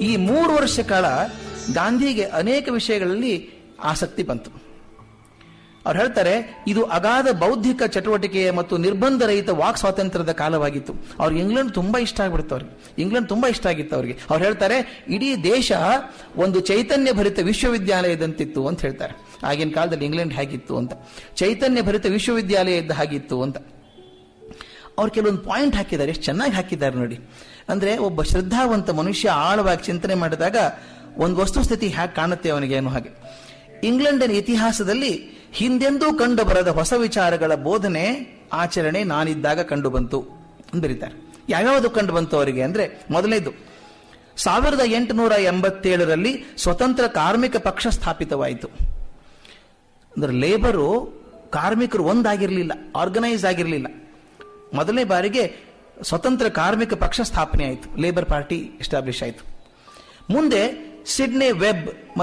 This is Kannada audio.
ಈ ಮೂರು ವರ್ಷ ಕಾಲ ಗಾಂಧಿಗೆ ಅನೇಕ ವಿಷಯಗಳಲ್ಲಿ ಆಸಕ್ತಿ ಬಂತು ಅವ್ರು ಹೇಳ್ತಾರೆ ಇದು ಅಗಾಧ ಬೌದ್ಧಿಕ ಚಟುವಟಿಕೆಯ ಮತ್ತು ನಿರ್ಬಂಧ ರಹಿತ ವಾಕ್ ಸ್ವಾತಂತ್ರ್ಯದ ಕಾಲವಾಗಿತ್ತು ಅವ್ರಿಗೆ ಇಂಗ್ಲೆಂಡ್ ತುಂಬಾ ಇಷ್ಟ ಆಗ್ಬಿಡ್ತು ಅವ್ರಿಗೆ ಇಂಗ್ಲೆಂಡ್ ತುಂಬಾ ಇಷ್ಟ ಆಗಿತ್ತು ಅವ್ರಿಗೆ ಅವ್ರು ಹೇಳ್ತಾರೆ ಇಡೀ ದೇಶ ಒಂದು ಚೈತನ್ಯ ಭರಿತ ವಿಶ್ವವಿದ್ಯಾಲಯದಂತಿತ್ತು ಅಂತ ಹೇಳ್ತಾರೆ ಆಗಿನ ಕಾಲದಲ್ಲಿ ಇಂಗ್ಲೆಂಡ್ ಹೇಗಿತ್ತು ಅಂತ ಚೈತನ್ಯ ಭರಿತ ವಿಶ್ವವಿದ್ಯಾಲಯ ಇದ್ದ ಹಾಗಿತ್ತು ಅಂತ ಅವ್ರು ಕೆಲವೊಂದು ಪಾಯಿಂಟ್ ಹಾಕಿದ್ದಾರೆ ಎಷ್ಟು ಚೆನ್ನಾಗಿ ಹಾಕಿದ್ದಾರೆ ನೋಡಿ ಅಂದ್ರೆ ಒಬ್ಬ ಶ್ರದ್ಧಾವಂತ ಮನುಷ್ಯ ಆಳವಾಗಿ ಚಿಂತನೆ ಮಾಡಿದಾಗ ಒಂದು ವಸ್ತುಸ್ಥಿತಿ ಹ್ಯಾಕ್ ಕಾಣುತ್ತೆ ಅವನಿಗೆ ಅನ್ನೋ ಹಾಗೆ ಇಂಗ್ಲೆಂಡಿನ ಇತಿಹಾಸದಲ್ಲಿ ಹಿಂದೆಂದೂ ಕಂಡು ಬರದ ಹೊಸ ವಿಚಾರಗಳ ಬೋಧನೆ ಆಚರಣೆ ನಾನಿದ್ದಾಗ ಕಂಡು ಬಂತು ಅಂತ ಬರೀತಾರೆ ಯಾವ್ಯಾವುದು ಕಂಡು ಬಂತು ಅವರಿಗೆ ಅಂದ್ರೆ ಮೊದಲನೇದು ಸಾವಿರದ ಎಂಟುನೂರ ಎಂಬತ್ತೇಳರಲ್ಲಿ ಸ್ವತಂತ್ರ ಕಾರ್ಮಿಕ ಪಕ್ಷ ಸ್ಥಾಪಿತವಾಯಿತು ಅಂದ್ರೆ ಲೇಬರು ಕಾರ್ಮಿಕರು ಒಂದಾಗಿರಲಿಲ್ಲ ಆರ್ಗನೈಸ್ ಆಗಿರಲಿಲ್ಲ ಮೊದಲನೇ ಬಾರಿಗೆ ಸ್ವತಂತ್ರ ಕಾರ್ಮಿಕ ಪಕ್ಷ ಸ್ಥಾಪನೆ ಆಯಿತು ಲೇಬರ್ ಪಾರ್ಟಿ ಎಸ್ಟಾಬ್ಲಿಷ್ ಆಯಿತು ಮುಂದೆ ಸಿಡ್ನೆ ವೆಬ್